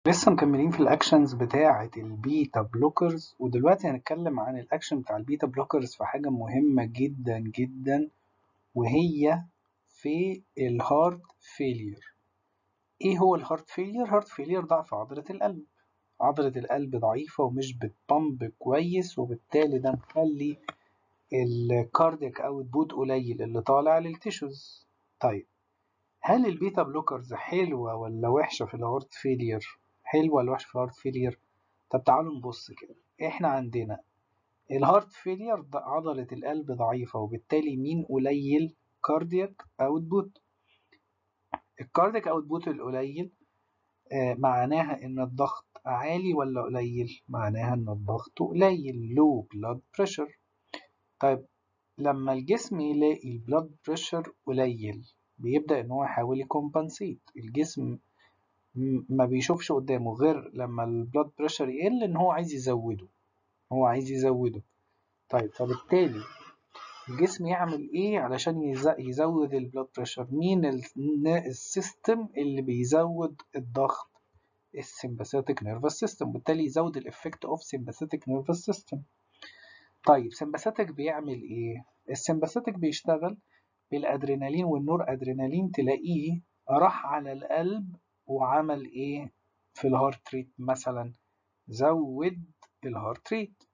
لسه مكملين في الاكشنز بتاعة البيتا بلوكرز ودلوقتي هنتكلم عن الاكشن بتاع البيتا بلوكرز في حاجة مهمة جدا جدا وهي في الهارت فيلير ايه هو الهارت فيلير؟ هارت فيلير ضعف عضلة القلب عضلة القلب ضعيفة ومش بتبمب كويس وبالتالي ده مخلي الكاردياك اوتبوت قليل اللي طالع للتيشوز طيب هل البيتا بلوكرز حلوة ولا وحشة في الهارت فيلير؟ حلوة ولا وحشة في الهارت فيلير؟ طب تعالوا نبص كده احنا عندنا الهارت فيلير عضلة القلب ضعيفة وبالتالي مين قليل؟ كاردياك اوتبوت الكاردياك اوتبوت القليل آه معناها ان الضغط عالي ولا قليل؟ معناها ان الضغط قليل لو بلاد بريشر طيب لما الجسم يلاقي البلاد بريشر قليل بيبدأ ان هو يحاول يكمبنسيت الجسم ما بيشوفش قدامه غير لما البلاد بريشر يقل ان هو عايز يزوده هو عايز يزوده طيب فبالتالي الجسم يعمل ايه علشان يزود البلاد بريشر مين السيستم اللي بيزود الضغط السمباثيك نيرفس سيستم بالتالي يزود الافكت اوف سمباثيك نيرفس سيستم طيب سمباثيك بيعمل ايه السمباثيك بيشتغل بالادرينالين والنور ادرينالين تلاقيه راح على القلب وعمل ايه في الهارت ريت مثلا زود الهارت ريت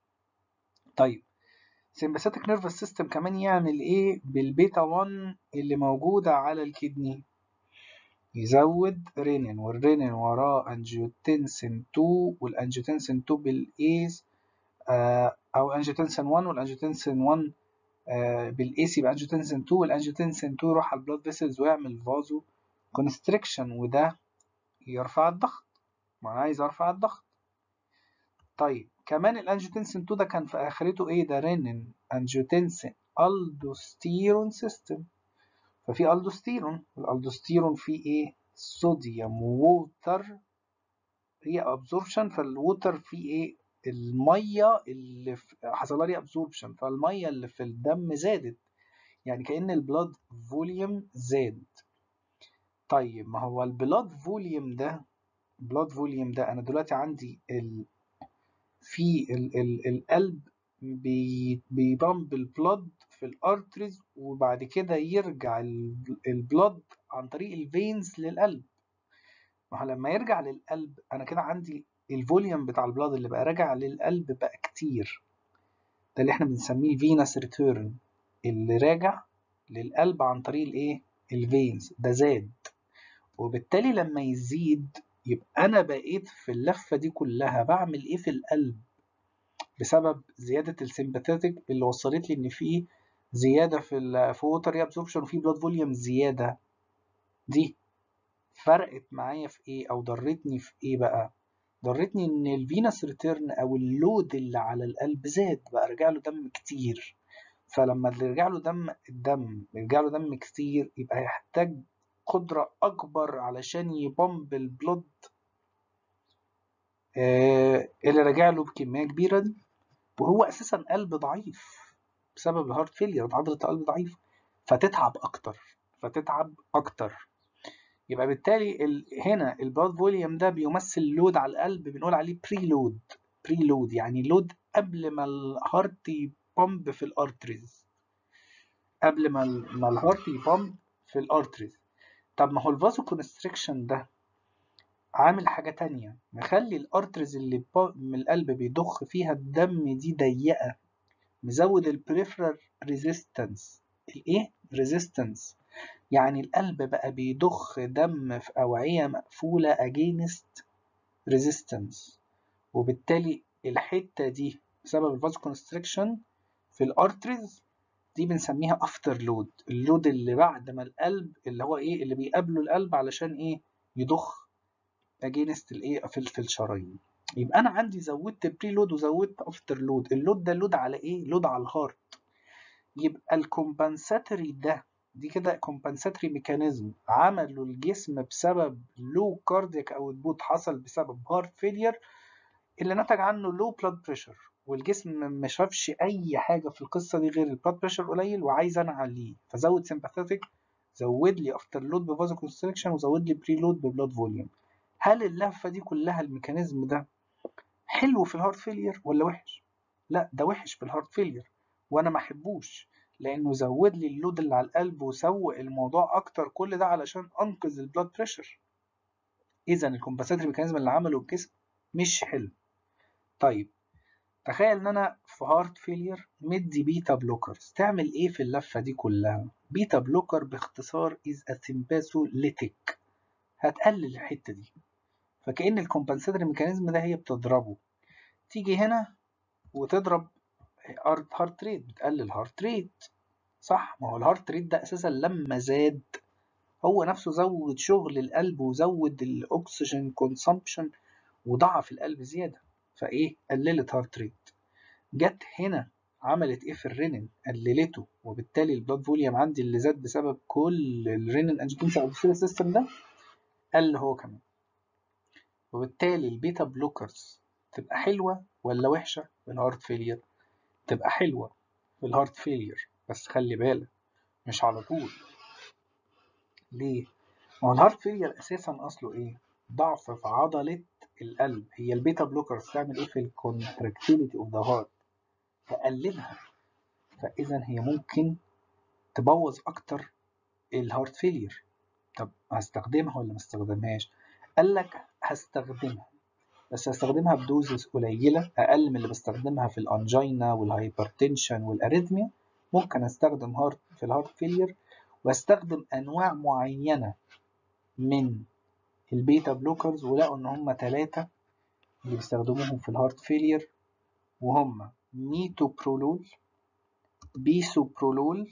طيب سمباثيك نيرفس سيستم كمان يعمل ايه بالبيتا 1 اللي موجودة على الكدني يزود رينين والرينين وراه انجيوتنسين 2 والانجيوتنسين 2 بالايز آه او انجيوتنسين 1 والانجيوتنسين 1 آه بالايس يبقى انجيوتنسين 2 والانجيوتنسين 2 يروح على البلاد فيسلز ويعمل فازو كونستريكشن وده يرفع الضغط ما انا عايز ارفع الضغط طيب كمان الانجيوتنسين 2 ده كان في اخرته ايه ده رينين انجيوتنسين الدوستيرون سيستم ففي الدوستيرون الالدوستيرون فيه ايه صوديوم ووتر هي ابزوربشن فالووتر فيه ايه الميه اللي حصل لها ابزوربشن فالميه اللي في الدم زادت يعني كأن البلاد فوليوم زاد طيب ما هو البلاد فوليوم ده بلاد فوليوم ده انا دلوقتي عندي ال... في ال... ال... القلب بي... بيبمب البلاد في الارتريز وبعد كده يرجع البلاد عن طريق الفينز للقلب ما هو لما يرجع للقلب انا كده عندي الفوليوم بتاع البلاد اللي بقى راجع للقلب بقى كتير ده اللي احنا بنسميه الفينس ريتيرن اللي راجع للقلب عن طريق الايه الفينز ده زاد وبالتالي لما يزيد يبقى انا بقيت في اللفه دي كلها بعمل ايه في القلب بسبب زياده السمباثيك اللي وصلت لي ان في زياده في ال في ووتر ابزوربشن وفي بلاد فوليوم زياده دي فرقت معايا في ايه او ضرتني في ايه بقى ضرتني ان الفينس ريتيرن او اللود اللي على القلب زاد بقى رجع له دم كتير فلما يرجع له دم الدم يرجع له دم كتير يبقى هيحتاج قدرة أكبر علشان يبمب البلد آه اللي راجع له بكمية كبيرة دي وهو أساسا قلب ضعيف بسبب الهارت فيلير عضلة القلب ضعيفة فتتعب أكتر فتتعب أكتر يبقى بالتالي ال... هنا البلاد فوليوم ده بيمثل لود على القلب بنقول عليه بري لود بري لود يعني لود قبل ما الهارت يبمب في الارتريز قبل ما ال... ما الهارت يبمب في الارتريز طب ما هو الفازو كونستريكشن ده عامل حاجة تانية مخلي الارتريز اللي من القلب بيضخ فيها الدم دي ضيقة مزود البريفرال ريزيستنس الايه ريزيستنس يعني القلب بقى بيضخ دم في أوعية مقفولة against resistance وبالتالي الحتة دي بسبب الفاز كونستريكشن في الارتريز دي بنسميها افتر لود اللود اللي بعد ما القلب اللي هو ايه اللي بيقابله القلب علشان ايه يضخ against الايه في في الشرايين يبقى انا عندي زودت بري لود وزودت افتر لود اللود ده لود على ايه لود على الهارت يبقى الكومبنساتوري ده دي كده compensatory mechanism عمله الجسم بسبب low cardiac output حصل بسبب heart failure اللي نتج عنه low blood pressure والجسم ما شافش اي حاجه في القصه دي غير البلاد بريشر قليل وعايز انا اعليه فزود سمباثيك زود لي افتر لود بفازو كونستريكشن وزود لي بري لود ببلاد فوليوم هل اللفة دي كلها الميكانيزم ده حلو في الهارت فيلير ولا وحش؟ لا ده وحش في الهارت فيلير وانا ما احبوش لانه زود لي اللود اللي على القلب وسوق الموضوع اكتر كل ده علشان انقذ البلاد بريشر اذا الكومبنساتوري ميكانيزم اللي عمله الجسم مش حلو طيب تخيل ان انا في هارت فيلير مدي بيتا بلوكرز تعمل ايه في اللفه دي كلها بيتا بلوكر باختصار از اسيمباثوليتيك هتقلل الحته دي فكأن الكومبنساتوري ميكانيزم ده هي بتضربه تيجي هنا وتضرب هارت ريت بتقلل هارت ريت صح ما هو الهارت ريت ده اساسا لما زاد هو نفسه زود شغل القلب وزود الاكسجين كونسامبشن وضعف القلب زياده فايه قللت هارت ريت جت هنا عملت ايه في الرينين قللته وبالتالي البلاد فوليوم عندي اللي زاد بسبب كل الرينين انجيوتنسين سيستم ده قل هو كمان وبالتالي البيتا بلوكرز تبقى حلوه ولا وحشه في الهارت فيلير تبقى حلوه في الهارت فيلير بس خلي بالك مش على طول ليه ما هو الهارت فيلير اساسا اصله ايه ضعف في عضله القلب هي البيتا بلوكرز تعمل ايه في الكونتراكتيليتي اوف ذا هارت تقللها فاذا هي ممكن تبوظ اكتر الهارت فيلير طب هستخدمها ولا ما استخدمهاش قال لك هستخدمها بس هستخدمها بدوزز قليله اقل من اللي بستخدمها في الانجينا والهايبرتنشن والاريثميا ممكن استخدم هارت في الهارت فيلير واستخدم انواع معينه من البيتا بلوكرز ولقوا ان هم ثلاثه اللي بيستخدموهم في الهارت فيلير وهم ميتوبرولول بيسوبرولول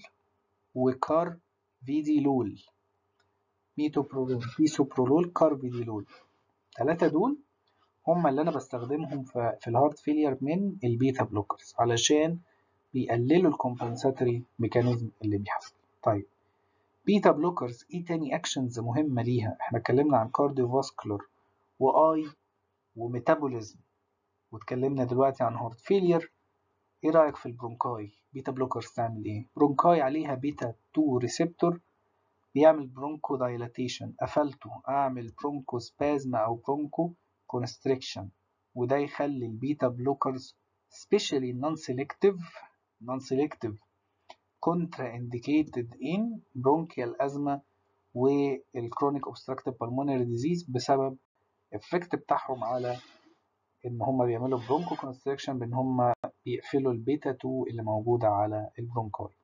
وكارفيديلول ميتوبرولول بيسوبرولول كارفيديلول الثلاثه دول هم اللي انا بستخدمهم في الهارت فيلير من البيتا بلوكرز علشان بيقللوا الكومبنساتوري ميكانيزم اللي بيحصل طيب بيتا بلوكرز ايه تاني اكشنز مهمه ليها احنا اتكلمنا عن كارديوفاسكولار واي وميتابوليزم واتكلمنا دلوقتي عن هارت فيلير ايه رايك في البرونكاي بيتا بلوكرز تعمل ايه برونكاي عليها بيتا 2 ريسبتور بيعمل برونكو دايلاتيشن قفلته اعمل برونكو سبازم او برونكو كونستريكشن وده يخلي البيتا بلوكرز سبيشالي نون سيلكتيف نون سيلكتيف contraindicated in bronchial asthma والchronic obstructive pulmonary disease بسبب الافكت بتاعهم على ان هم بيعملوا برونكو كونستريكشن بان هم بيقفلوا البيتا 2 اللي موجوده على البرونكاي